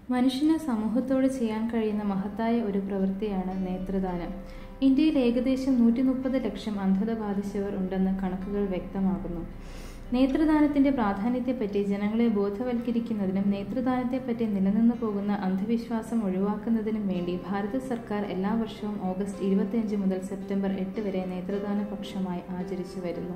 മനുഷ്യന് സമൂഹത്തോട് ചെയ്യാൻ കഴിയുന്ന മഹത്തായ ഒരു പ്രവൃത്തിയാണ് നേത്രദാനം ഇന്ത്യയിൽ ഏകദേശം നൂറ്റി മുപ്പത് ലക്ഷം അന്ധത ബാധിച്ചവർ ഉണ്ടെന്ന് കണക്കുകൾ വ്യക്തമാകുന്നു നേത്രദാനത്തിന്റെ പ്രാധാന്യത്തെപ്പറ്റി ജനങ്ങളെ ബോധവൽക്കരിക്കുന്നതിനും നേത്രദാനത്തെപ്പറ്റി നിലനിന്നു പോകുന്ന അന്ധവിശ്വാസം ഒഴിവാക്കുന്നതിനും വേണ്ടി ഭാരത സർക്കാർ എല്ലാ വർഷവും ഓഗസ്റ്റ് ഇരുപത്തിയഞ്ച് മുതൽ സെപ്റ്റംബർ എട്ട് വരെ നേത്രദാന പക്ഷമായി ആചരിച്ചു വരുന്നു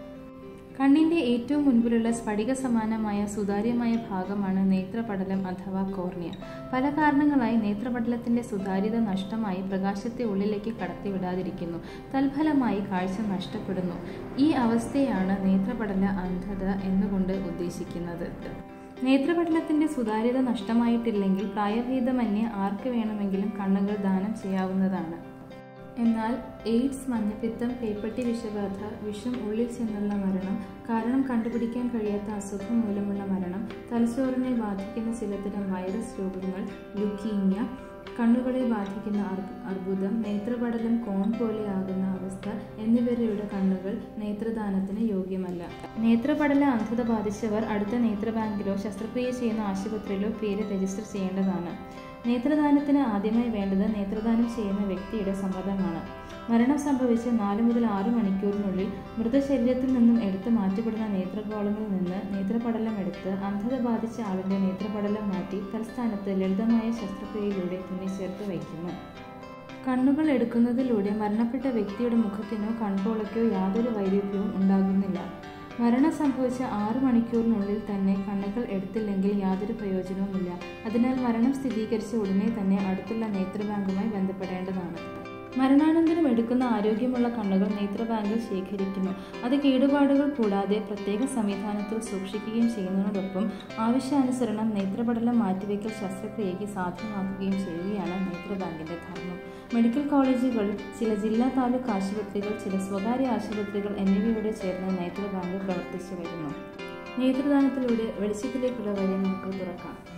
കണ്ണിന്റെ ഏറ്റവും മുൻപിലുള്ള സ്ഫടിക സമാനമായ സുതാര്യമായ ഭാഗമാണ് നേത്രപടലം അഥവാ കോർണിയ പല കാരണങ്ങളായി നേത്രപടലത്തിന്റെ സുതാര്യത നഷ്ടമായി പ്രകാശത്തെ ഉള്ളിലേക്ക് കടത്തിവിടാതിരിക്കുന്നു തൽഫലമായി കാഴ്ച നഷ്ടപ്പെടുന്നു ഈ അവസ്ഥയാണ് നേത്രപടല അന്ധത എന്നുകൊണ്ട് ഉദ്ദേശിക്കുന്നത് നേത്രപടലത്തിന്റെ സുതാര്യത നഷ്ടമായിട്ടില്ലെങ്കിൽ പ്രായഭേദമന്യേ ആർക്ക് വേണമെങ്കിലും കണ്ണുകൾ ദാനം ചെയ്യാവുന്നതാണ് എന്നാൽ എയ്ഡ്സ് മഞ്ഞപ്പിത്തം പേപ്പട്ടി വിഷബാധ വിഷം ഉള്ളിൽ ചെന്നുള്ള മരണം കാരണം കണ്ടുപിടിക്കാൻ കഴിയാത്ത അസുഖം മൂലമുള്ള മരണം തലച്ചോറിനെ ബാധിക്കുന്ന ചിലതരം വൈറസ് രോഗങ്ങൾ ലുക്കീമിയ കണ്ണുകളെ ബാധിക്കുന്ന അർബുദം നേത്രപടലം കോൺ പോലെ ആകുന്ന അവസ്ഥ എന്നിവരുടെ കണ്ണുകൾ നേത്രദാനത്തിന് യോഗ്യമല്ല നേത്രപടല അന്ധത ബാധിച്ചവർ അടുത്ത നേത്രബാങ്കിലോ ശസ്ത്രക്രിയ ചെയ്യുന്ന ആശുപത്രിയിലോ പേര് രജിസ്റ്റർ ചെയ്യേണ്ടതാണ് നേത്രദാനത്തിന് ആദ്യമായി വേണ്ടത് നേത്രദാനം ചെയ്യുന്ന വ്യക്തിയുടെ സമ്മതമാണ് മരണം സംഭവിച്ച് നാല് മുതൽ ആറ് മണിക്കൂറിനുള്ളിൽ മൃതശരീരത്തിൽ നിന്നും എടുത്തു മാറ്റപ്പെടുന്ന നേത്രഗോളങ്ങളിൽ നിന്ന് നേത്രപടലം എടുത്ത് അന്ധത ബാധിച്ച ആളിന്റെ നേത്രപടലം മാറ്റി തൽസ്ഥാനത്ത് ലളിതമായ ശസ്ത്രക്രിയയിലൂടെ തുന്നിച്ചേർത്ത് വയ്ക്കുന്നു കണ്ണുകൾ എടുക്കുന്നതിലൂടെ മരണപ്പെട്ട വ്യക്തിയുടെ മുഖത്തിനോ കൺപോളയ്ക്കോ യാതൊരു വൈരുദ്ധ്യവും ഉണ്ടാകുന്നില്ല മരണം സംഭവിച്ച ആറു മണിക്കൂറിനുള്ളിൽ തന്നെ കണ്ണുകൾ എടുത്തില്ലെങ്കിൽ യാതൊരു പ്രയോജനവുമില്ല അതിനാൽ മരണം സ്ഥിരീകരിച്ച ഉടനെ തന്നെ അടുത്തുള്ള നേത്രബാങ്കുമായി ബന്ധപ്പെടേണ്ടതാണ് മരണാനന്തരം എടുക്കുന്ന ആരോഗ്യമുള്ള കണ്ണുകൾ നേത്രബാങ്കിൽ ശേഖരിക്കുന്നു അത് കേടുപാടുകൾ കൂടാതെ പ്രത്യേക സംവിധാനത്തിൽ സൂക്ഷിക്കുകയും ചെയ്യുന്നതിനോടൊപ്പം ആവശ്യാനുസരണം നേത്രപടലം മാറ്റിവെക്കൽ ശസ്ത്രക്രിയയ്ക്ക് സാധ്യമാക്കുകയും ചെയ്യുകയാണ് നേത്രബാങ്കിന്റെ ധർമ്മം മെഡിക്കൽ കോളേജുകൾ ചില ജില്ലാ താലൂക്ക് ആശുപത്രികൾ ചില സ്വകാര്യ ആശുപത്രികൾ എന്നിവയോട് ചേർന്ന് നേത്രബാങ്ക് പ്രവർത്തിച്ചു വരുന്നു നേത്രദാനത്തിലൂടെ വെളിച്ചത്തിലേക്കുള്ള വഴി നമുക്ക് തുറക്കാം